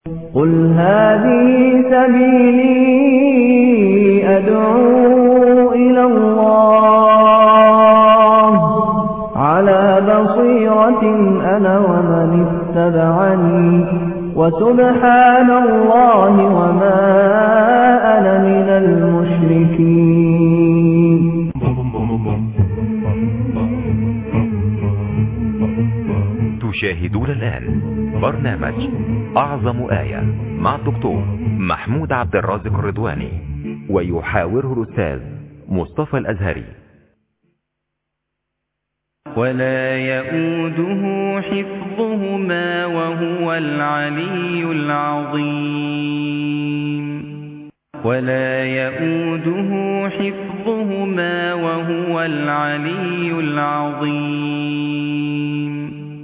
قل هذه سبيلي أدعو إلى الله على بصيرة أنا ومن اتبعني وسبحان الله وما أنا من المشركين تشاهدون الآن برنامج أعظم آية مع الدكتور محمود عبد الرازق الرضواني ويحاوره الأستاذ مصطفى الأزهري ولا يؤوده حفظهما وهو العلي العظيم ولا يؤوده حفظهما وهو العلي العظيم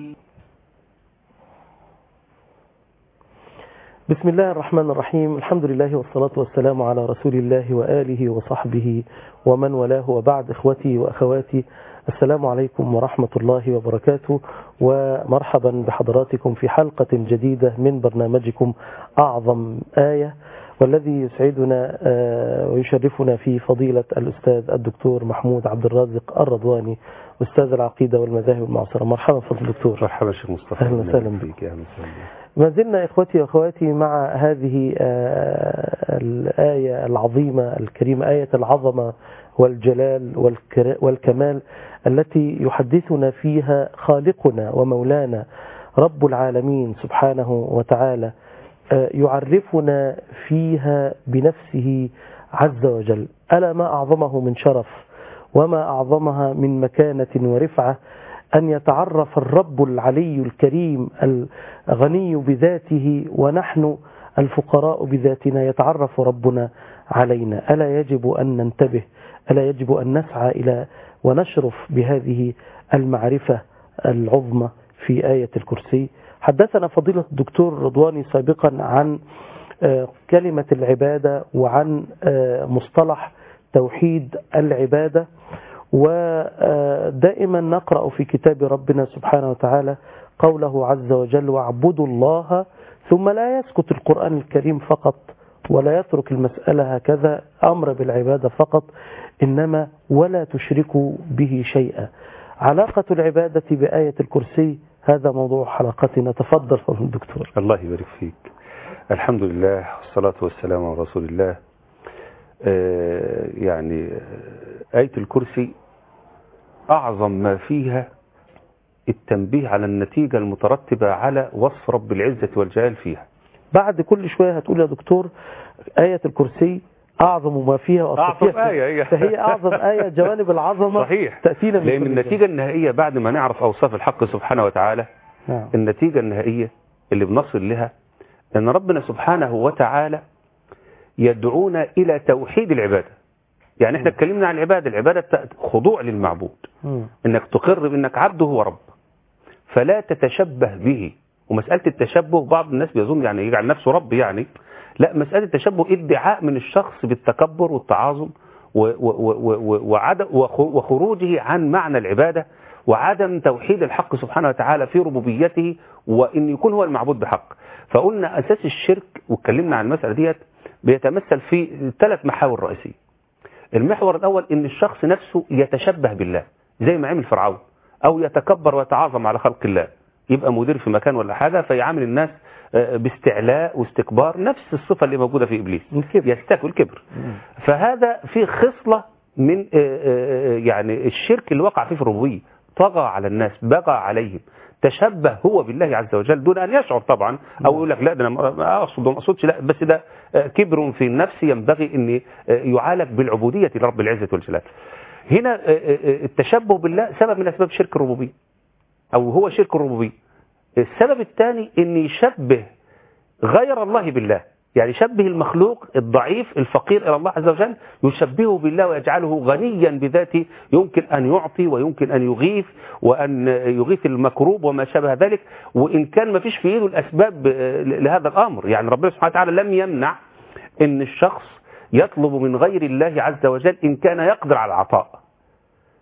بسم الله الرحمن الرحيم الحمد لله والصلاة والسلام على رسول الله وآله وصحبه ومن والاه وبعد إخوتي وأخواتي السلام عليكم ورحمة الله وبركاته ومرحبا بحضراتكم في حلقة جديدة من برنامجكم أعظم آية والذي يسعدنا ويشرفنا في فضيلة الأستاذ الدكتور محمود عبد الرازق الرضواني أستاذ العقيدة والمذاهب المعاصرة مرحبا فضل الدكتور مرحبا شيخ مصطفى أهلا وسهلا بك أهلا وسهلا ما زلنا إخوتي وأخواتي مع هذه الآية العظيمة الكريمة آية العظمة والجلال والكمال التي يحدثنا فيها خالقنا ومولانا رب العالمين سبحانه وتعالى يعرفنا فيها بنفسه عز وجل ألا ما أعظمه من شرف وما أعظمها من مكانة ورفعة أن يتعرف الرب العلي الكريم الغني بذاته ونحن الفقراء بذاتنا يتعرف ربنا علينا ألا يجب أن ننتبه ألا يجب أن نسعى إلى ونشرف بهذه المعرفة العظمى في آية الكرسي حدثنا فضيلة الدكتور رضواني سابقا عن كلمة العبادة وعن مصطلح توحيد العبادة ودائما نقرأ في كتاب ربنا سبحانه وتعالى قوله عز وجل واعبدوا الله ثم لا يسكت القرآن الكريم فقط ولا يترك المسألة هكذا أمر بالعبادة فقط إنما ولا تشركوا به شيئا علاقة العبادة بآية الكرسي هذا موضوع حلقتنا تفضل فضل الدكتور الله يبارك فيك الحمد لله والصلاة والسلام على رسول الله آه يعني آية الكرسي أعظم ما فيها التنبيه على النتيجة المترتبة على وصف رب العزة والجلال فيها بعد كل شوية هتقول يا دكتور آية الكرسي أعظم ما فيها أعظم آية هي فهي أعظم آية جوانب العظمة صحيح تأتينا من لأن النتيجة النهائية بعد ما نعرف أوصاف الحق سبحانه وتعالى نعم. النتيجة النهائية اللي بنصل لها أن ربنا سبحانه وتعالى يدعونا إلى توحيد العبادة يعني احنا اتكلمنا عن العبادة العبادة خضوع للمعبود مم. انك تقر بانك عبده هو رب فلا تتشبه به ومسألة التشبه بعض الناس بيظن يعني يجعل نفسه رب يعني لا مسألة التشبه ادعاء من الشخص بالتكبر والتعاظم وخروجه عن معنى العبادة وعدم توحيد الحق سبحانه وتعالى في ربوبيته وان يكون هو المعبود بحق فقلنا اساس الشرك واتكلمنا عن المسألة ديت بيتمثل في ثلاث محاور رئيسية المحور الأول إن الشخص نفسه يتشبه بالله زي ما عمل فرعون أو يتكبر ويتعاظم على خلق الله يبقى مدير في مكان ولا حاجة فيعامل الناس باستعلاء واستكبار نفس الصفة اللي موجودة في إبليس الكبر. يستكبر الكبر فهذا في خصلة من يعني الشرك اللي وقع فيه في الربوبية طغى على الناس بغى عليهم تشبه هو بالله عز وجل دون أن يشعر طبعا أو يقول لك لا ده أنا أقصد وما أقصدش لا بس ده كبر في النفس ينبغي أن يعالج بالعبودية لرب العزة والجلال هنا التشبه بالله سبب من أسباب شرك الربوبية أو هو شرك الربوبية السبب الثاني أن يشبه غير الله بالله يعني يشبه المخلوق الضعيف الفقير إلى الله عز وجل يشبهه بالله ويجعله غنيا بذاته يمكن أن يعطي ويمكن أن يغيث وأن يغيث المكروب وما شابه ذلك وإن كان ما فيش في إيده الأسباب لهذا الأمر يعني ربنا سبحانه وتعالى لم يمنع أن الشخص يطلب من غير الله عز وجل إن كان يقدر على العطاء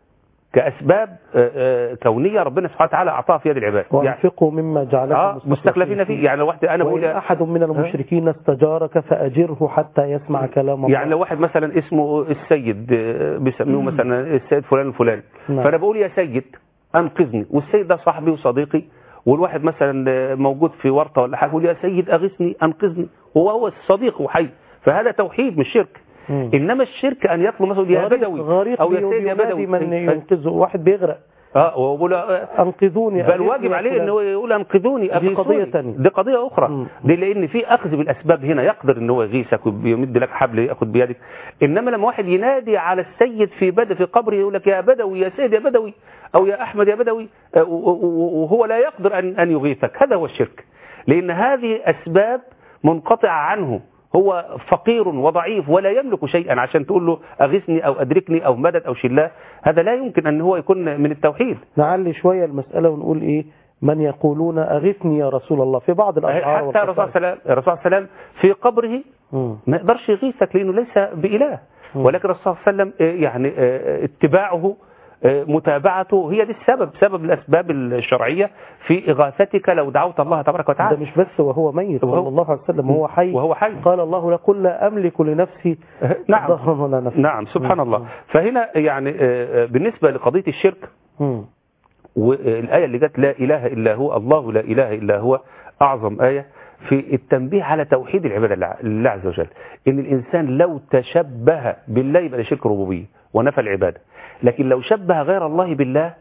كأسباب آه، آه، كونية ربنا سبحانه وتعالى أعطاها في يد العباد يعني وانفقوا مما جعلكم آه مستخلفين فيه يعني لو واحد أنا بقول وإن أحد من المشركين استجارك فأجره حتى يسمع كلام الله يعني لو واحد مثلا اسمه السيد آه، بيسموه مثلا السيد فلان الفلاني نعم. فانا بقول يا سيد انقذني والسيد ده صاحبي وصديقي والواحد مثلا آه، موجود في ورطه ولا حاجه يقول يا سيد اغثني انقذني هو هو صديق وحي فهذا توحيد مش شرك مم. انما الشرك ان يطلب مثلا يا غريق- بدوي غريق او يا سيد يا بينادي بدوي من أي- ينقذه واحد بيغرق اه وبقول آه، أنقذوني بل أغيثني واجب يا عليه فلان. ان هو يقول انقذوني دي أغيثوني. قضية تانية. دي قضيه اخرى مم. دي لان في اخذ بالاسباب هنا يقدر ان هو يغيثك ويمد لك حبل ياخذ بيدك انما لما واحد ينادي على السيد في بد في قبره يقول لك يا بدوي يا سيد يا بدوي او يا احمد يا بدوي آه، و- و- وهو لا يقدر ان ان يغيثك هذا هو الشرك لان هذه اسباب منقطعه عنه هو فقير وضعيف ولا يملك شيئا عشان تقول له اغثني او ادركني او مدد او شلاه هذا لا يمكن ان هو يكون من التوحيد نعلي شوية المسألة ونقول إيه من يقولون أغثني يا رسول الله في بعض الأشعار حتى الرسول والقصائد. صلى الله عليه الرسول صلى الله عليه وسلم في قبره مم. ما يقدرش يغيثك لانه ليس باله مم. ولكن الرسول صلى الله عليه وسلم آه، يعني آه، اتباعه آه، متابعته هي دي السبب سبب الاسباب الشرعيه في اغاثتك لو دعوت الله تبارك ده وتعالى مش بس وهو ميت وهو- صلى الله عليه وسلم وهو حي وهو حي. قال الله لقل لا أملك لنفسي نعم. ضرا ولا نفعا نعم سبحان مم. الله فهنا يعني آه، آه، بالنسبه لقضيه الشرك مم. والآية اللي جت لا إله إلا هو الله لا إله إلا هو أعظم آية في التنبيه على توحيد العبادة لله- لله عز وجل إن الإنسان لو تشبه بالله يبقى ده شرك ربوبية ونفى العبادة لكن لو شبه غير الله بالله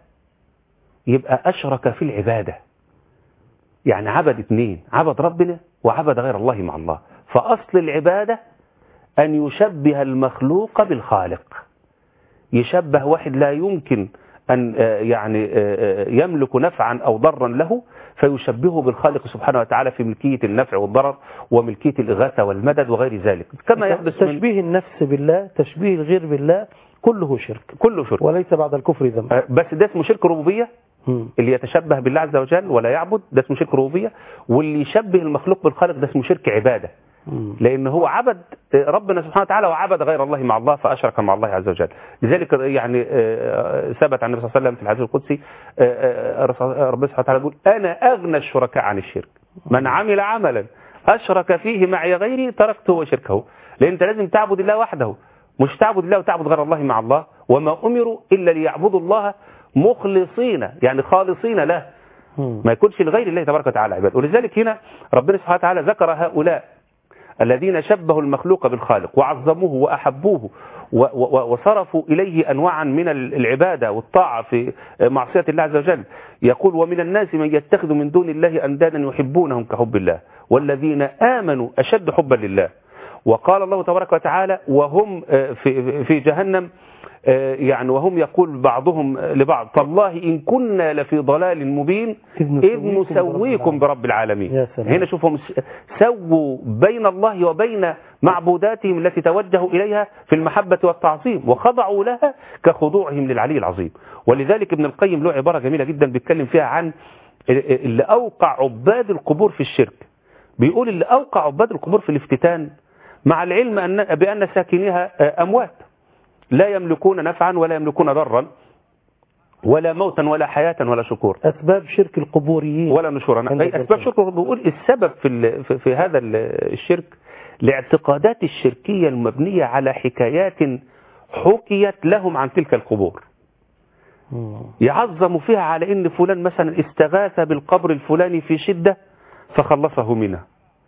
يبقى أشرك في العبادة يعني عبد اثنين عبد ربنا وعبد غير الله مع الله فأصل العبادة أن يشبه المخلوق بالخالق يشبه واحد لا يمكن أن آه، يعني آه، آه، يملك نفعا أو ضرا له فيشبهه بالخالق سبحانه وتعالى في ملكية النفع والضرر وملكية الإغاثة والمدد وغير ذلك كما يحدث من تشبيه النفس بالله تشبيه الغير بالله كله شرك كل شرك وليس بعد الكفر ذنب آه، بس ده اسمه شرك ربوبية مم. اللي يتشبه بالله عز وجل ولا يعبد ده اسمه شرك ربوبية واللي يشبه المخلوق بالخالق ده اسمه شرك عبادة مم. لأن هو عبد ربنا سبحانه وتعالى وعبد غير الله مع الله فأشرك مع الله عز وجل لذلك يعني آه، ثبت عن النبي صلى الله عليه وسلم في الحديث القدسي آه، آه، آه، ربنا سبحانه وتعالى يقول أنا أغنى الشركاء عن الشرك من عمل عملا أشرك فيه معي غيري تركته وشركه لأن أنت لازم تعبد الله وحده مش تعبد الله وتعبد غير الله مع الله وما أمروا إلا ليعبدوا الله مخلصين يعني خالصين له مم. ما يكونش لغير الله تبارك وتعالى عباد ولذلك هنا ربنا سبحانه وتعالى ذكر هؤلاء الذين شبهوا المخلوق بالخالق وعظموه وأحبوه و- و- وصرفوا إليه أنواعا من ال- العبادة والطاعة في معصية الله عز وجل يقول ومن الناس من يتخذ من دون الله أندادا يحبونهم كحب الله والذين آمنوا أشد حبا لله وقال الله تبارك وتعالى وهم آه، في في جهنم آه، يعني وهم يقول بعضهم لبعض تالله إن كنا لفي ضلال مبين إذ إذ نسويكم نسويكم برب العالمين يا سلام. هنا شوفهم س- سووا بين الله وبين معبوداتهم التي توجهوا إليها في المحبة والتعظيم وخضعوا لها كخضوعهم للعلي العظيم ولذلك ابن القيم له عبارة جميلة جدا بيتكلم فيها عن اللي أوقع عباد القبور في الشرك بيقول اللي أوقع عباد القبور في الافتتان مع العلم أن بأن ساكنيها آه، أموات لا يملكون نفعا ولا يملكون ضرا ولا موتا ولا حياة ولا شكور أسباب شرك القبوريين ولا نشورا عند أي أسباب الجلسة. شرك بيقول السبب في, ال- في, في هذا ال- الشرك الاعتقادات الشركية المبنية على حكايات حكيت لهم عن تلك القبور مم. يعظم فيها على ان فلان مثلا استغاث بالقبر الفلاني في شدة فخلصه منها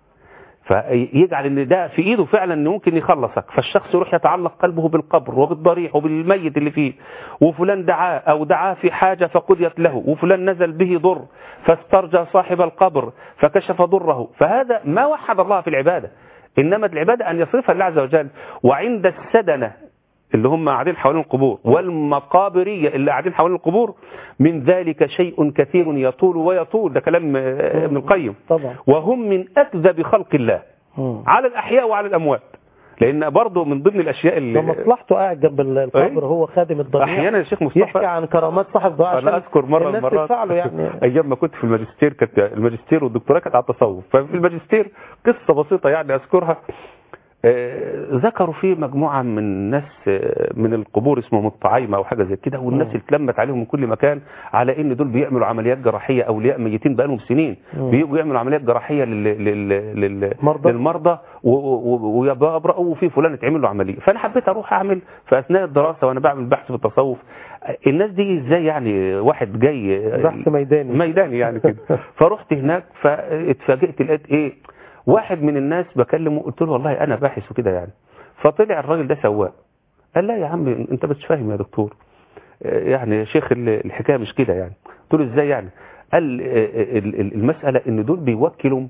فيجعل ان ده في ايده فعلا ان ممكن يخلصك فالشخص يروح يتعلق قلبه بالقبر وبالضريح وبالميت اللي فيه وفلان دعاه او دعاه في حاجة فقضيت له وفلان نزل به ضر فاسترجى صاحب القبر فكشف ضره فهذا ما وحد الله في العبادة انما العبادة ان يصرفها الله عز وجل وعند السدنة اللي هم قاعدين حوالين القبور والمقابرية اللي قاعدين حوالين القبور من ذلك شيء كثير يطول ويطول ده كلام آه، ابن القيم طبعا وهم من أكذب خلق الله مم. على الأحياء وعلى الأموات لأن برضه من ضمن الأشياء ده اللي مصلحته قاعد جنب ال- القبر أيوة. هو خادم الضريح أحيانا يا شيخ يحكي مصطفى عن كرامات صاحب ضاع أنا أذكر مرة من الناس المرات تدفع له يعني أيام ما كنت في الماجستير كانت الماجستير والدكتوراه كانت على التصوف ففي الماجستير قصة بسيطة يعني أذكرها آه، ذكروا فيه مجموعة من الناس آه، من القبور اسمهم الطعايمة أو حاجة زي كده والناس مم. اتلمت عليهم من كل مكان على إن دول بيعملوا عمليات جراحية أولياء ميتين بقالهم سنين مم. بيجوا يعملوا عمليات جراحية لل... لل... لل... مرضى. للمرضى و- و- ويبرأوا وفي فلان اتعمل له عملية فأنا حبيت أروح أعمل في أثناء الدراسة وأنا بعمل بحث في التصوف آه، الناس دي إزاي يعني واحد جاي آه، بحث ميداني ميداني يعني كده فرحت هناك فاتفاجئت لقيت ايه واحد من الناس بكلمه قلت له والله انا باحث وكده يعني فطلع الراجل ده سواق قال لا يا عم انت مش فاهم يا دكتور آه، يعني يا شيخ ال- الحكايه مش كده يعني قلت له ازاي يعني قال آه، ال- ال- المساله ان دول بيوكلوا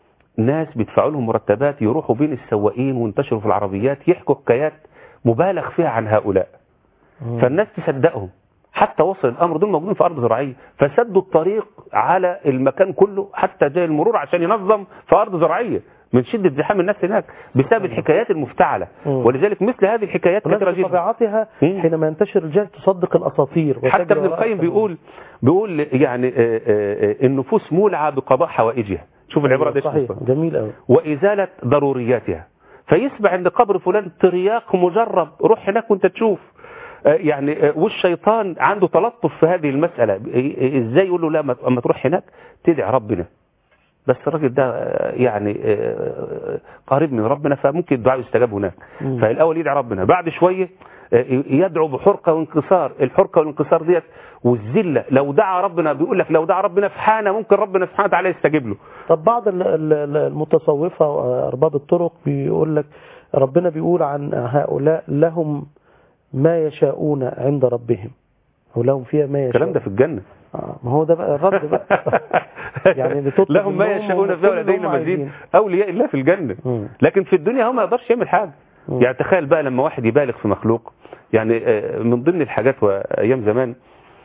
ناس بيدفعوا لهم مرتبات يروحوا بين السواقين وينتشروا في العربيات يحكوا حكايات مبالغ فيها عن هؤلاء مم. فالناس تصدقهم حتى وصل الامر دول موجودين في ارض زراعيه فسدوا الطريق على المكان كله حتى جاي المرور عشان ينظم في ارض زراعيه من شده زحام الناس هناك بسبب الحكايات المفتعله مم. ولذلك مثل هذه الحكايات والناس كثيره جدا بطبيعتها مم. حينما ينتشر الجهل تصدق الاساطير حتى وتجري ابن وراء القيم التنوير. بيقول بيقول يعني آه، آه، آه، النفوس مولعه بقضاء حوائجها شوف العباره دي صحيح جميل قوي وإزالة ضرورياتها فيسمع عند قبر فلان ترياق مجرب روح هناك وانت تشوف آه، يعني آه، والشيطان عنده تلطف في هذه المسألة آه، ازاي يقول له لا ما- اما تروح هناك تدعي ربنا بس الراجل ده آه، يعني آه، قريب من ربنا فممكن الدعاء يستجاب هناك مم. فالاول يدعي ربنا بعد شويه آه، يدعو بحرقه وانكسار الحرقه والانكسار ديت والذله لو دعا ربنا بيقول لك لو دعا ربنا في حانه ممكن ربنا سبحانه وتعالى يستجيب له طب بعض ال- ال- ال- المتصوفة وأرباب الطرق بيقول لك ربنا بيقول عن هؤلاء لهم ما يشاءون عند ربهم ولهم فيها ما يشاءون الكلام ده في الجنة آه ما هو ده بقى الرد بقى يعني بتطلب لهم ما منهم يشاءون كل فيها اللي ولدينا هم مزيد عايزينه. اولياء الله في الجنه مم. لكن في الدنيا هو ما يقدرش يعمل حاجه مم. يعني تخيل بقى لما واحد يبالغ في مخلوق يعني آه، من ضمن الحاجات وايام زمان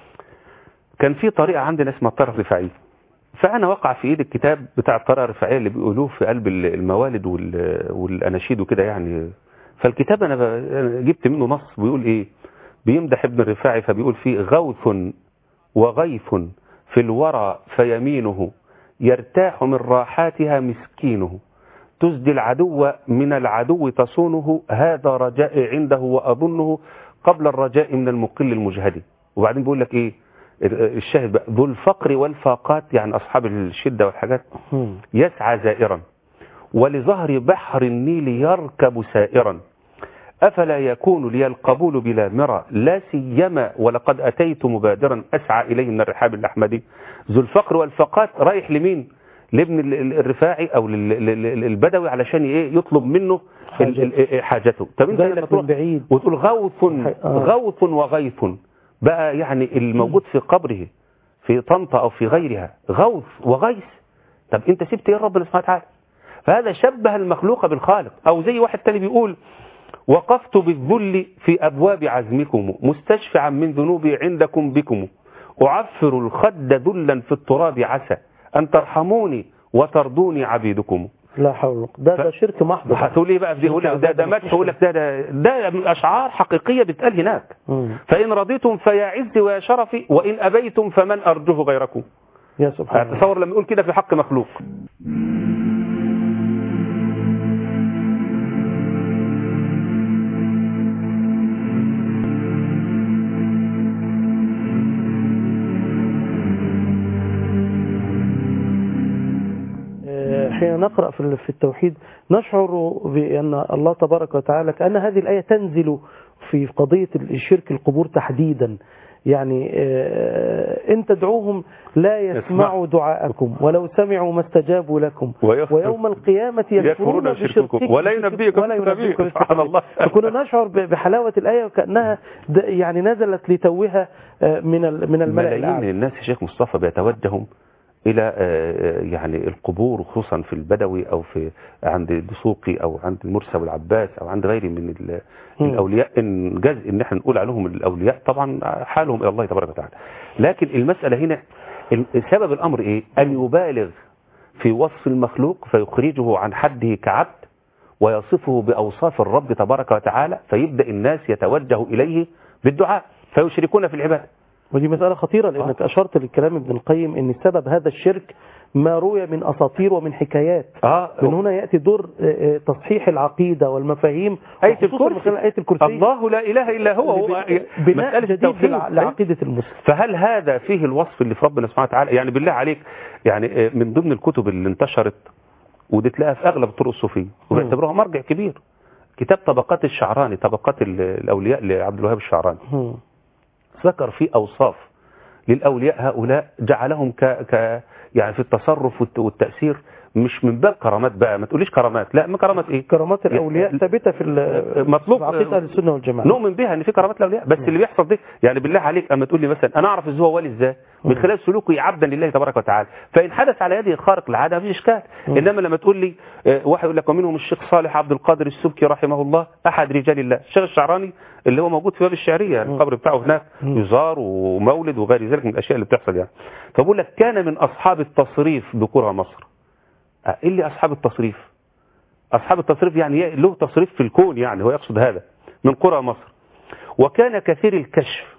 كان في طريقه عندنا اسمها الطريقه الرفاعيه فانا وقع في ايدي الكتاب بتاع الطريقه الرفاعيه اللي بيقولوه في قلب الموالد وال- والاناشيد وكده يعني فالكتاب انا ب- أنا جبت منه نص بيقول ايه بيمدح ابن الرفاعي فبيقول فيه غوث وغيث في الورى فيمينه يرتاح من راحاتها مسكينه تزدي العدو من العدو تصونه هذا رجائي عنده وأظنه قبل الرجاء من المقل المجهد وبعدين بيقول لك ايه الشاهد بقى ذو الفقر والفاقات يعني أصحاب الشدة والحاجات مم. يسعى زائرا ولظهر بحر النيل يركب سائرا أفلا يكون لي القبول بلا مرى لا سيما ولقد أتيت مبادرا أسعى إليه من الرحاب الأحمدي ذو الفقر والفقات رايح لمين لابن ال- ال- الرفاعي أو لل- لل- لل- البدوي علشان إيه يطلب منه ال- ال- ال- حاجته طب انت جاي لما لك تروح من بعيد وتقول غوث آه. غوث وغيث بقى يعني الموجود في قبره في طنطا أو في غيرها غوث وغيث طب انت سبت ايه ربنا سبحانه وتعالى فهذا شبه المخلوق بالخالق او زي واحد تاني بيقول وقفت بالذل في ابواب عزمكم مستشفعا من ذنوبي عندكم بكم اعفر الخد ذلا في التراب عسى ان ترحموني وترضوني عبيدكم لا حول ولا قوة. ده ف- ده شرك محض بقى. هتقول ايه بقى في دي يقول لك ده ده مدح يقول لك ده ده ده اشعار حقيقيه بتقال هناك مم. فان رضيتم فيا عزي ويا شرفي وان ابيتم فمن ارجوه غيركم يا سبحان الله تصور لما يقول كده في حق مخلوق آه، حين نقرأ في في التوحيد نشعر بأن الله تبارك وتعالى كأن هذه الآية تنزل في قضية الشرك القبور تحديدا يعني آه، إن تدعوهم لا يسمعوا دعاءكم ولو سمعوا ما استجابوا لكم ويغفر- ويوم القيامة يكفرون يكفرون بشرككم بشرككم ولا ينبئكم ولا مثل ينبئكم خبير. مثل سبحان الله. فكنا نشعر ب- بحلاوة الآية وكأنها د- يعني نزلت لتوها آه، من ال- من الملأ ملايين الأعلى الناس يا شيخ مصطفى بيتوجهوا الى آه، آه، يعني القبور خصوصا في البدوي او في عند الدسوقي او عند المرسى والعباس او عند غيره من ال- مم. الاولياء ان جاز ان احنا نقول عليهم الاولياء طبعا حالهم الى الله تبارك وتعالى لكن المساله هنا ال- سبب الامر ايه ان يبالغ في وصف المخلوق فيخرجه عن حده كعبد ويصفه باوصاف الرب تبارك وتعالى فيبدا الناس يتوجه اليه بالدعاء فيشركون في العباده ودي مسألة خطيرة لأنك أشرت للكلام ابن القيم أن سبب هذا الشرك ما روي من أساطير ومن حكايات اه من هنا يأتي دور آه، آه، تصحيح العقيدة والمفاهيم آية وخصوصاً من الكرسي خلال آية الكرسي الله لا اله الا هو هو بناء مسألة جديد التوحيد. للع- لعقيدة المسلم فهل هذا فيه الوصف اللي في ربنا سبحانه وتعالى يعني بالله عليك يعني آه، من ضمن الكتب اللي انتشرت ودي تلاقيها في اغلب الطرق الصوفيه وبيعتبروها مرجع كبير كتاب طبقات الشعراني طبقات ال- الاولياء لعبد الوهاب الشعراني مم. ذكر فيه اوصاف للاولياء هؤلاء جعلهم ك, ك يعني في التصرف والت- والتاثير مش من باب كرامات بقى ما تقوليش كرامات لا ما كرامات ايه كرامات الأولياء ثابتة في ال- مطلوب- في عقيدة أهل السنة والجماعة نؤمن بها ان في كرامات الاولياء بس اللي بيحصل ده يعني بالله عليك اما تقول لي مثلا انا اعرف ازاي هو ولي ازاي من خلال سلوكه عبدا لله تبارك وتعالى فان حدث على يده خارق العاده مفيش اشكال انما لما تقول لي آه، واحد يقول لك ومنهم الشيخ صالح عبد القادر السبكي رحمه الله احد رجال الله الشيخ الشعراني اللي هو موجود في باب الشعريه القبر بتاعه هناك يزار ومولد وغير ذلك من الاشياء اللي بتحصل يعني فبقول لك كان من اصحاب التصريف بقرى مصر آه، ايه اللي اصحاب التصريف أصحاب التصريف يعني له تصريف في الكون يعني هو يقصد هذا من قرى مصر وكان كثير الكشف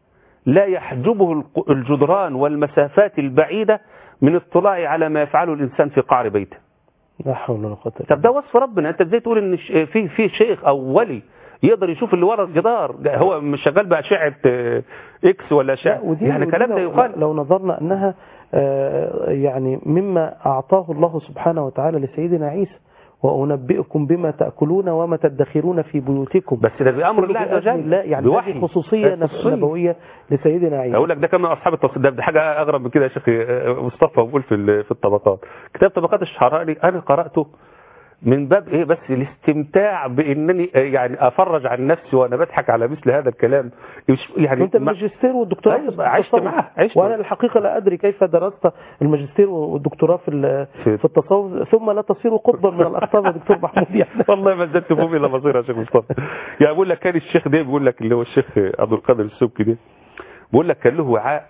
لا يحجبه الق- الجدران والمسافات البعيدة من اطلاع على ما يفعله الإنسان في قعر بيته لا حول ولا قوة إلا طب ده وصف ربنا أنت ازاي تقول إن ش- في في شيخ أو ولي يقدر يشوف اللي ورا الجدار ده هو مش شغال بأشعة آه، إكس ولا لا، أشعة ودي يعني ودي كلام ده لو- يقال لو نظرنا أنها آه، يعني مما أعطاه الله سبحانه وتعالى لسيدنا عيسى وأنبئكم بما تأكلون وما تدخرون في بيوتكم بس ده بأمر الله عز بإذن وجل الله يعني بوحي. هذه خصوصية ده خصوصية. نبوية لسيدنا عيسى اقول لك ده كمان اصحاب التصريف ده, ده حاجه اغرب من كده يا شيخ مصطفى بقول في ال- في الطبقات كتاب طبقات الشعراني انا قراته من باب ايه بس الاستمتاع بانني يعني افرج عن نفسي وانا بضحك على مثل هذا الكلام مش- يعني وانت ما- الماجستير والدكتوراه أيوة، في عشت التصوف. معاه، عشت. وانا الحقيقه لا ادري كيف درست الماجستير والدكتوراه في ال- في- في التصوف ثم لا تصير قطبا من الاقطاب يا دكتور محمود يعني والله ما زدت فهم الا بصير يا شيخ مصطفى يعني بقول لك كان الشيخ ده بيقول لك اللي هو الشيخ عبد القادر السبكي ده بيقول لك كان له وعاء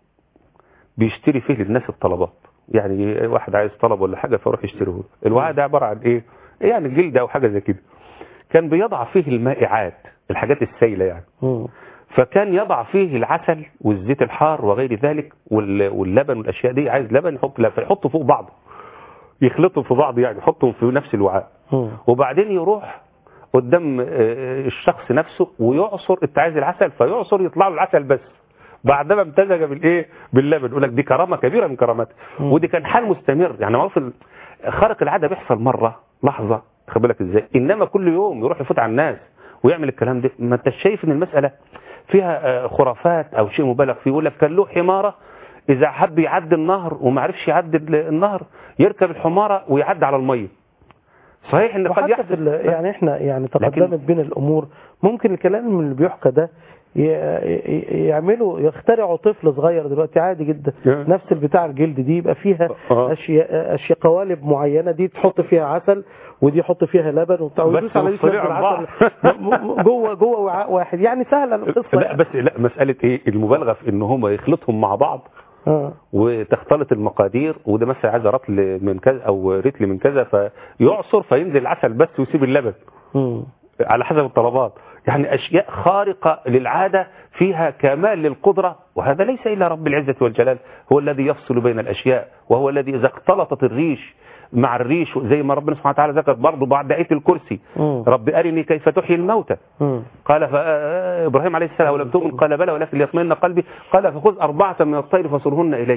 بيشتري فيه للناس الطلبات يعني واحد عايز طلب ولا حاجه فيروح يشتريه الوعاء ده عباره عن ايه يعني جلد او حاجه زي كده كان بيضع فيه المائعات الحاجات السائله يعني مم. فكان يضع فيه العسل والزيت الحار وغير ذلك وال- واللبن والاشياء دي عايز لبن يحط لا فيحطه فوق بعضه يخلطهم في بعض يعني يحطهم في نفس الوعاء مم. وبعدين يروح قدام آه، الشخص نفسه ويعصر انت عايز العسل فيعصر يطلع له العسل بس بعدما امتزج بالايه باللبن يقول لك دي كرامه كبيره من كراماته ودي كان حال مستمر يعني معروف ال- خارق العاده بيحصل مره لحظه خد بالك ازاي انما كل يوم يروح يفوت على الناس ويعمل الكلام ده ما انت شايف ان المساله فيها آه، خرافات او شيء مبالغ فيه يقول لك كان له حماره اذا حب يعدي النهر وما عرفش يعدي ال- النهر يركب الحماره ويعدي على الميه صحيح ان قد وحتى في يحدث ال- يعني احنا يعني لكن- تقدمت بين الامور ممكن الكلام اللي بيحكى ده ي- ي- يعملوا يخترعوا طفل صغير دلوقتي عادي جدا نعم. نفس البتاع الجلد دي يبقى فيها آه. اشياء اشياء قوالب معينه دي تحط فيها عسل ودي يحط فيها لبن وبتاع بس ويدوس على دي مفصلين تنزل عن عسل م- م- جوه جوه وعاء واحد يعني سهله القصه لا بس لا مسألة ايه المبالغة في ان هم يخلطهم مع بعض آه. وتختلط المقادير وده مثلا عايز رطل من كذا او رتل من كذا فيعصر فينزل العسل بس ويسيب اللبن مم. على حسب الطلبات يعني اشياء خارقة للعادة فيها كمال للقدرة وهذا ليس الا رب العزة والجلال هو الذي يفصل بين الاشياء وهو الذي اذا اختلطت الريش مع الريش زي ما ربنا سبحانه وتعالى ذكر برضه بعد آية الكرسي مم. رب أرني كيف تحيي الموتى مم. قال فإبراهيم عليه السلام ولم تؤمن قال بلى ولكن ليطمئن قلبي قال فخذ أربعة من الطير فصرهن إلي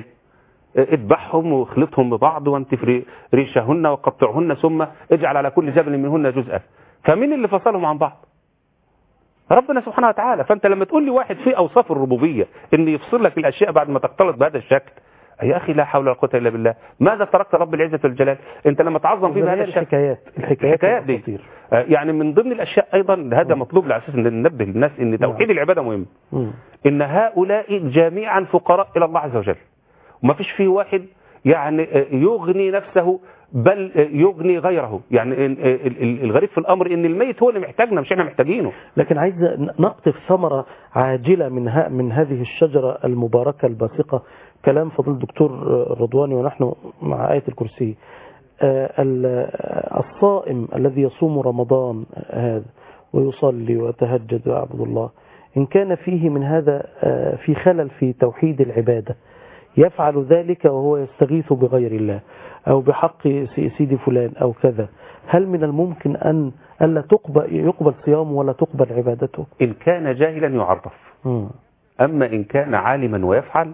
اذبحهم واخلطهم ببعض وانتف ري- ريشهن وقطعهن ثم اجعل على كل جبل منهن جزءا فمين اللي فصلهم عن بعض ربنا سبحانه وتعالى فانت لما تقول لي واحد في اوصاف الربوبيه ان يفصل لك الاشياء بعد ما تختلط بهذا الشكل يا اخي لا حول ولا قوه الا بالله ماذا تركت رب العزه والجلال انت لما تعظم فيه ده بهذا هي الشكل الحكايات الحكايات الحكايات دي والأساطير. آه، يعني من ضمن الاشياء ايضا هذا مطلوب على اساس ان ننبه الناس ان توحيد العباده مهم مم. ان هؤلاء جميعا فقراء الى الله عز وجل وما فيش فيه واحد يعني آه، يغني نفسه بل آه، يغني غيره يعني إن- آه، ال- ال- الغريب في الامر ان الميت هو اللي محتاجنا مش احنا محتاجينه لكن عايز نقطف ثمرة عاجلة من ها من هذه الشجرة المباركة الباسقة كلام فضيل الدكتور رضواني ونحن مع آية الكرسي آه، ال- الصائم الذي يصوم رمضان هذا ويصلي ويتهجد ويعبد الله إن كان فيه من هذا آه، في خلل في توحيد العبادة يفعل ذلك وهو يستغيث بغير الله أو بحق س- سيدي فلان أو كذا هل من الممكن أن ألا تقبل يقبل صيامه ولا تقبل عبادته إن كان جاهلا يعرف مم. أما إن كان عالما ويفعل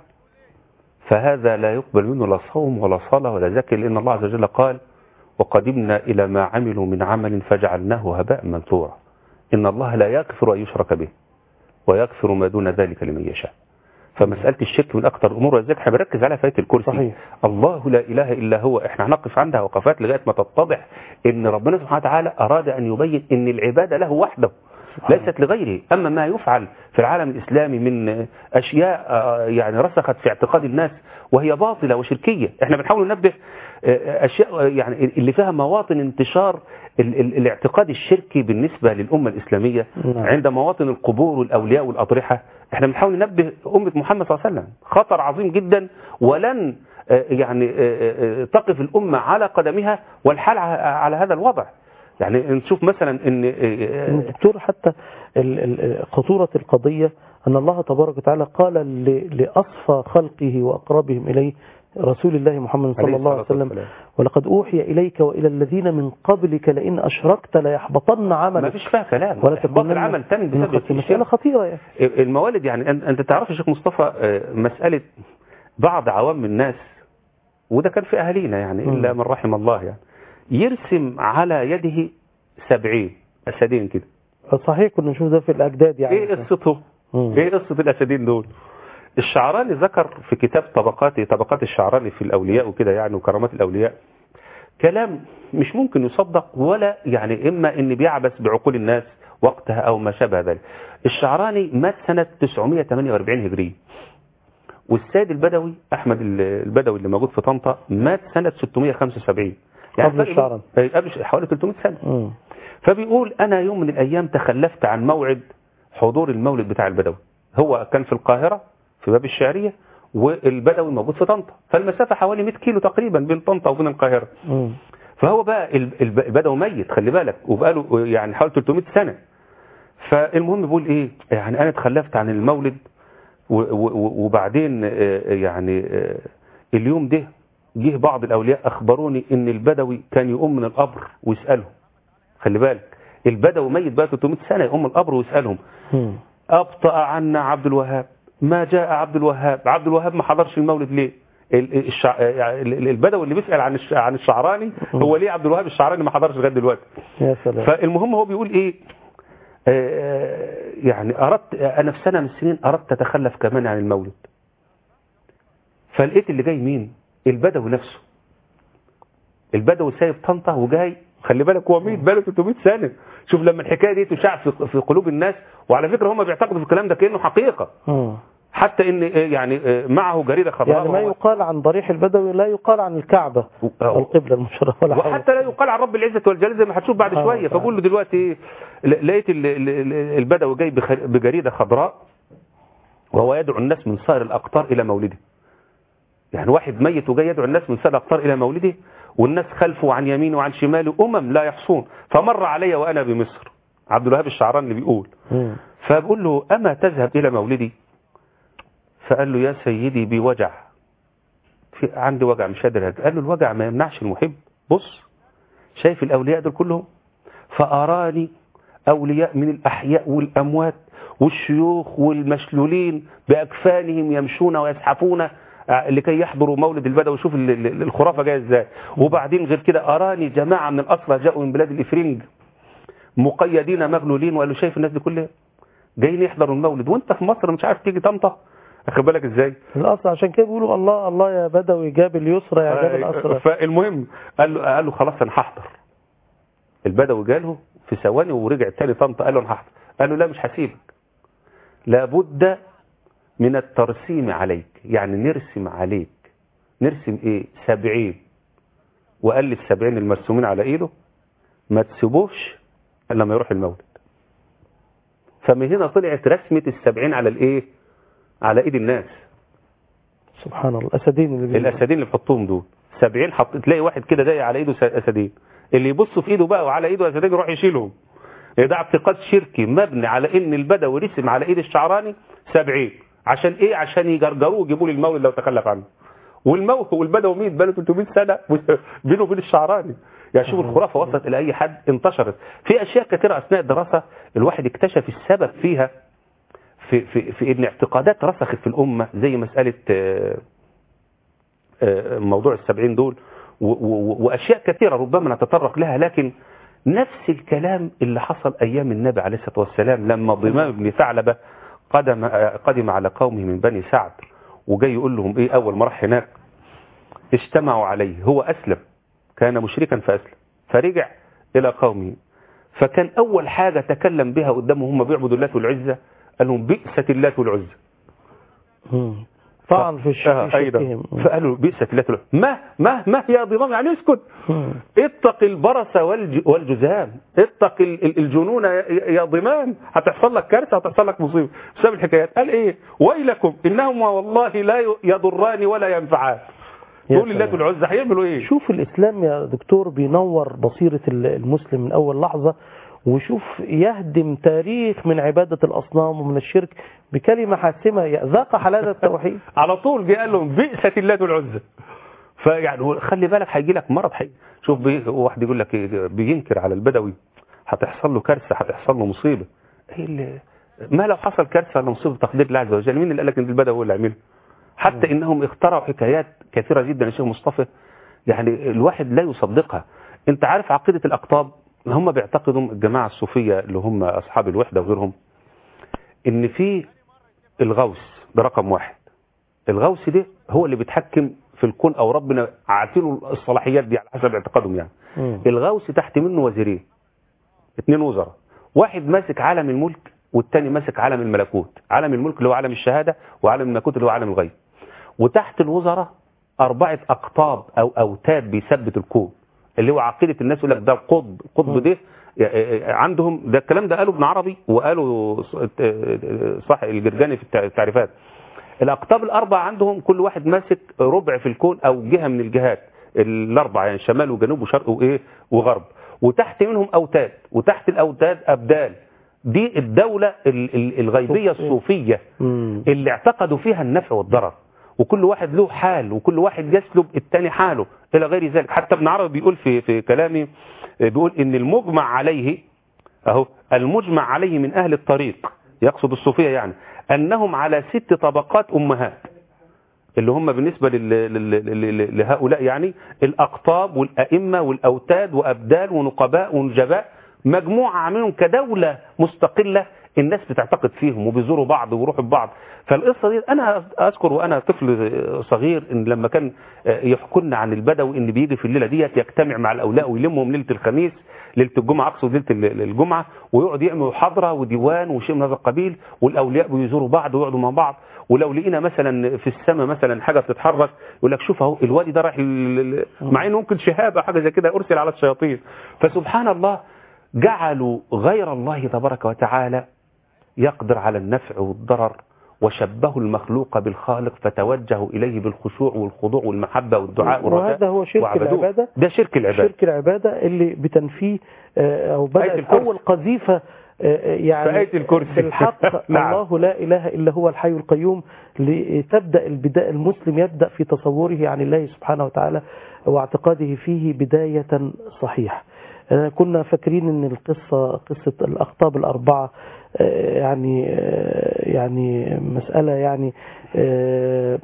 فهذا لا يقبل منه لا صوم ولا صلاة ولا زكاة لأن الله عز وجل قال وقدمنا إلى ما عملوا من عمل فجعلناه هباء منثورا إن الله لا يغفر أن يشرك به ويغفر ما دون ذلك لمن يشاء فمسألة الشرك من أكثر الأمور ولذلك احنا بنركز على فاية الكرسي صحيح. الله لا إله إلا هو احنا هنقف عندها وقفات لغاية ما تتضح إن ربنا سبحانه وتعالى أراد أن يبين إن العبادة له وحده ليست لغيره أما ما يفعل في العالم الإسلامي من أشياء آه، يعني رسخت في اعتقاد الناس وهي باطلة وشركية احنا بنحاول ننبه آه، أشياء آه، يعني اللي فيها مواطن انتشار ال- ال- الاعتقاد الشركي بالنسبة للأمة الإسلامية نعم. عند مواطن القبور والأولياء والأضرحة احنا بنحاول ننبه أمة محمد صلى الله عليه وسلم خطر عظيم جدا ولن آه، يعني آه، آه، تقف الأمة على قدمها والحال ع- على هذا الوضع يعني نشوف مثلا ان آه، دكتور حتى ال- ال- خطورة القضية أن الله تبارك وتعالى قال ل- لأصفى خلقه وأقربهم إليه رسول الله محمد صلى عليه الله عليه الصلاة وسلم والسلام. ولقد أوحي إليك وإلى الذين من قبلك لئن أشركت ليحبطن ما عملك فيش فيها كلام ولا إحباط تكونن العمل تم من بسبب الخاسرين. مسألة خطيرة يعني الموالد يعني أن- انت تعرف يا شيخ مصطفى آه، مسألة بعض عوام الناس وده كان في أهالينا يعني إلا مم. من رحم الله يعني يرسم على يده سبعين أسدين كده صحيح كنا نشوف ده في الأجداد يعني إيه قصته مم. إيه قصة الأسدين دول الشعراني ذكر في كتاب طبقات طبقات الشعراني في الأولياء وكده يعني وكرامات الأولياء كلام مش ممكن يصدق ولا يعني إما إن بيعبث بعقول الناس وقتها أو ما شابه ذلك الشعراني مات سنة 948 هجرية والسيد البدوي أحمد البدوي اللي موجود في طنطا مات سنة 675 قبل فرق- الشعراني. أي قبل حوالي 300 سنة مم. فبيقول أنا يوم من الأيام تخلفت عن موعد حضور المولد بتاع البدوي هو كان في القاهرة في باب الشعرية والبدوي موجود في طنطا فالمسافة حوالي 100 كيلو تقريبا بين طنطا وبين القاهرة مم. فهو بقى الب- الب- البدوي ميت خلي بالك وبقاله يعني حوالي 300 سنة فالمهم بيقول ايه يعني انا اتخلفت عن المولد و- و- وبعدين آه، يعني آه، اليوم ده جه بعض الاولياء اخبروني ان البدوي كان يقوم من القبر ويسالهم خلي بالك البدوي ميت بقى 300 سنة يقوم من القبر ويسالهم مم. أبطأ عنا عبد الوهاب ما جاء عبد الوهاب عبد الوهاب ما حضرش المولد ليه ال- الشع... ال- البدوي اللي بيسأل عن الش... عن الشعراني هو ليه عبد الوهاب الشعراني ما حضرش لغايه دلوقتي يا سلام فالمهم هو بيقول ايه آه، يعني اردت انا في سنه من السنين اردت اتخلف كمان عن المولد فلقيت اللي جاي مين البدوي نفسه البدوي سايب طنطا وجاي خلي بالك هو ميت بقاله 300 سنه شوف لما الحكايه دي تشاع في في قلوب الناس وعلى فكره هم بيعتقدوا في الكلام ده كانه حقيقه مم. حتى ان آه، يعني آه، معه جريده خضراء يعني ما وهو- يقال عن ضريح البدوي لا يقال عن الكعبة آه. القبلة المشرفة ولا حول. وحتى لا يقال عن رب العزة والجلال زي ما هتشوف بعد آه، شوية فعلا. فبقول له دلوقتي إيه، ل- لقيت ال- ال- ال- البدوي جاي بخ- بجريدة خضراء وهو يدعو الناس من سائر الأقطار إلى مولده يعني واحد ميت وجاي يدعو الناس من سائر الأقطار إلى مولده والناس خلفه عن يمينه وعن شماله أمم لا يحصون فمر علي وأنا بمصر عبد الوهاب الشعراني اللي بيقول مم. فبقول له أما تذهب إلى مولدي فقال له يا سيدي بوجع في عندي وجع مش قادر أجي. قال له الوجع ما يمنعش المحب بص شايف الأولياء دول كلهم فأراني أولياء من الأحياء والأموات والشيوخ والمشلولين بأكفانهم يمشون ويزحفون آه، لكي يحضروا مولد البدوي شوف ال- ال- الخرافة جاية ازاي وبعدين غير كده أراني جماعة من الأسرى جاءوا من بلاد الإفرنج مقيدين مغلولين وقالوا شايف الناس دي كلها جايين يحضروا المولد وانت في مصر مش عارف تيجي طنطا اخد بالك ازاي الأصل عشان كده بيقولوا الله الله يا بدوي جاب اليسرى يا جاب الأسرى فالمهم قال له قال له خلاص انا هحضر البدوي جاله في ثواني ورجع تاني طنطا قال له انا هحضر قال له لا مش هسيبك لابد من الترسيم عليك يعني نرسم عليك نرسم ايه سبعين وقال السبعين المرسومين على ايده ما تسيبوش الا لما يروح المولد فمن هنا طلعت رسمة السبعين على الايه على ايد الناس سبحان الله الأسدين اللي بيقولوا. الاسدين اللي بحطهم دول 70 حط تلاقي واحد كده دايق على ايده س- اسدين اللي يبص في ايده بقى وعلى ايده اسدين يروح يشيلهم ده اعتقاد شركي مبني على ان البدوي رسم على ايد الشعراني 70 عشان ايه عشان يجرجروه ويجيبوا لي المولد لو تخلف عنه والمو والبدوي 100 بقى 300 سنه بينه وبين الشعراني يعني شوف الخرافه وصلت الى اي حد انتشرت في اشياء كثيره اثناء الدراسه الواحد اكتشف السبب فيها في في في ان اعتقادات رسخت في الامه زي مساله آه، آه، موضوع السبعين دول و- و- واشياء كثيره ربما نتطرق لها لكن نفس الكلام اللي حصل ايام النبي عليه الصلاه والسلام لما ضمام بن ثعلبه قدم آه، قدم على قومه من بني سعد وجاي يقول لهم ايه اول ما راح هناك اجتمعوا عليه هو اسلم كان مشركا فاسلم فرجع الى قومه فكان اول حاجه تكلم بها قدامهم هم بيعبدوا اللات والعزى قال لهم بئست اللات والعزى مم. طبعا في الش- آه، في أيضا. شركهم فقالوا بئست اللات والعزى ما ما ما يا ضمام يعني اسكت مم. اتق البرص والج... والجذام اتق ال- ال- الجنون يا- يا ضمام هتحصل لك كارثه هتحصل لك مصيبه بسبب الحكايات قال ايه ويلكم انهما والله لا ي- يضران ولا ينفعان يا دول اللات سلام. والعزى هيعملوا ايه شوف الإسلام يا دكتور بينور بصيرة ال- المسلم من أول لحظة وشوف يهدم تاريخ من عبادة الأصنام ومن الشرك بكلمة حاسمة ذاق حلاوة التوحيد على طول جه قال لهم بئست اللات والعزى فيعني هو خلي بالك هيجي لك مرض حي شوف بي... واحد يقول لك إيه، بينكر على البدوي هتحصل له كارثه هتحصل له مصيبه ايه اللي ما لو حصل كارثه ولا مصيبه تقدير الله عز وجل مين اللي قال لك ان البدوي هو اللي عملها حتى انهم اخترعوا حكايات كثيره جدا يا شيخ مصطفى يعني الواحد لا يصدقها انت عارف عقيده الاقطاب هم بيعتقدوا الجماعه الصوفيه اللي هم اصحاب الوحده وغيرهم ان في الغوث ده رقم واحد الغوث ده هو اللي بيتحكم في الكون او ربنا عاتله الصلاحيات دي على حسب اعتقادهم يعني مم. الغوث تحت منه وزيرين اثنين وزراء واحد ماسك عالم الملك والتاني ماسك عالم الملكوت عالم الملك اللي هو عالم الشهادة وعالم الملكوت اللي هو عالم الغيب وتحت الوزراء أربعة أقطاب أو أوتاد بيثبت الكون اللي هو عقيدة الناس يقول لك ده القطب القطب ده عندهم ده الكلام ده قاله ابن عربي وقاله صح الجرجاني في التعريفات الأقطاب الأربعة عندهم كل واحد ماسك ربع في الكون أو جهة من الجهات الأربعة يعني شمال وجنوب وشرق وإيه وغرب وتحت منهم أوتاد وتحت الأوتاد أبدال دي الدولة ال- ال- الغيبية الصوفية مم. اللي اعتقدوا فيها النفع والضرر وكل واحد له حال وكل واحد يسلب التاني حاله إلى غير ذلك حتى ابن عربي بيقول في في كلامه بيقول إن المجمع عليه أهو المجمع عليه من أهل الطريق يقصد الصوفية يعني أنهم على ست طبقات أمهات اللي هم بالنسبة لل- لل- لل- لهؤلاء يعني الأقطاب والأئمة والأوتاد وأبدال ونقباء ونجباء مجموعة عاملهم كدولة مستقلة الناس بتعتقد فيهم وبيزوروا بعض ويروحوا ببعض فالقصة دي أنا أذكر وأنا طفل صغير إن لما كان يحكوا لنا عن البدوي إن بيجي في الليلة ديت يجتمع مع الأولياء ويلمهم ليلة الخميس ليلة الجمعة أقصد ليلة ال- الجمعة ويقعد يعملوا حضرة وديوان وشيء من هذا القبيل والأولياء بيزوروا بعض ويقعدوا مع بعض ولو لقينا مثلا في السماء مثلا حاجة بتتحرك يقول لك شوف اهو الوادي ده رايح ال- ال- مع انه ممكن شهاب أو حاجة زي كده ارسل على الشياطين فسبحان الله جعلوا غير الله تبارك وتعالى يقدر على النفع والضرر وشبهوا المخلوق بالخالق فتوجهوا إليه بالخشوع والخضوع والمحبة والدعاء والرجاء وهذا هو شرك وعبدوه. العبادة ده شرك العبادة شرك العبادة اللي بتنفيه آه، أو آية بدأت الكرسي. أول قذيفة آه، يعني في آية الكرسي. بالحق نعم. الله لا إله إلا هو الحي القيوم لتبدأ البداية المسلم يبدأ في تصوره عن الله سبحانه وتعالى واعتقاده فيه بداية صحيحة آه، كنا فاكرين ان القصة قصة الأقطاب الأربعة آه، يعني آه، يعني مسألة يعني آه،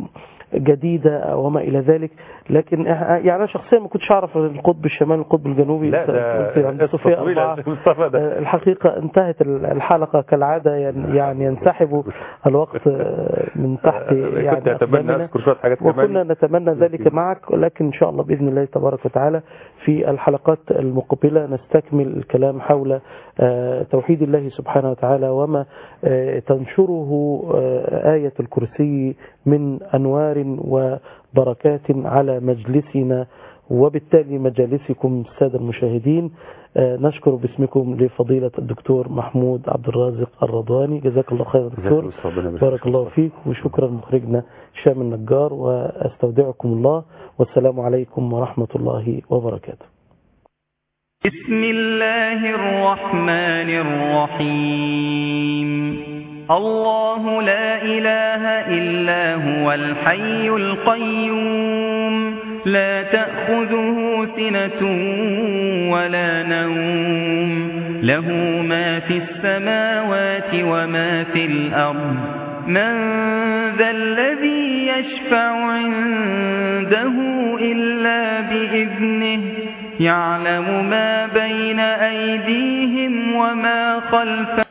جديدة وما إلى ذلك لكن إح- يعني أنا شخصيا ما كنتش أعرف القطب الشمالي والقطب الجنوبي لا أنت ده قلت عن الصوفية قصة طويلة أربعة يا مصطفى ده. آه، الحقيقة انتهت الحلقة كالعادة ين- يعني ينسحب الوقت آه، من تحت يعني كنت أتمنى أقدامنا. أذكر شوية حاجات كمان وكنا نتمنى ذلك معك ولكن إن شاء الله بإذن الله تبارك وتعالى في الحلقات المقبلة نستكمل الكلام حول آه، توحيد الله سبحانه وتعالى وما آه، تنشره آه، آية الكرسي من أنوار وبركات على مجلسنا وبالتالي مجالسكم السادة المشاهدين آه، نشكر باسمكم لفضيلة الدكتور محمود عبد الرازق الرضواني جزاك الله خير دكتور جزاك الله ربنا يبارك بارك الله فيك وشكرا مخرجنا هشام النجار واستودعكم الله والسلام عليكم ورحمة الله وبركاته بسم الله الرحمن الرحيم الله لا إله إلا هو الحي القيوم لا تأخذه سنة ولا نوم له ما في السماوات وما في الأرض من ذا الذي يشفع عنده إلا بإذنه يعلم ما بين أيديهم وما خلفهم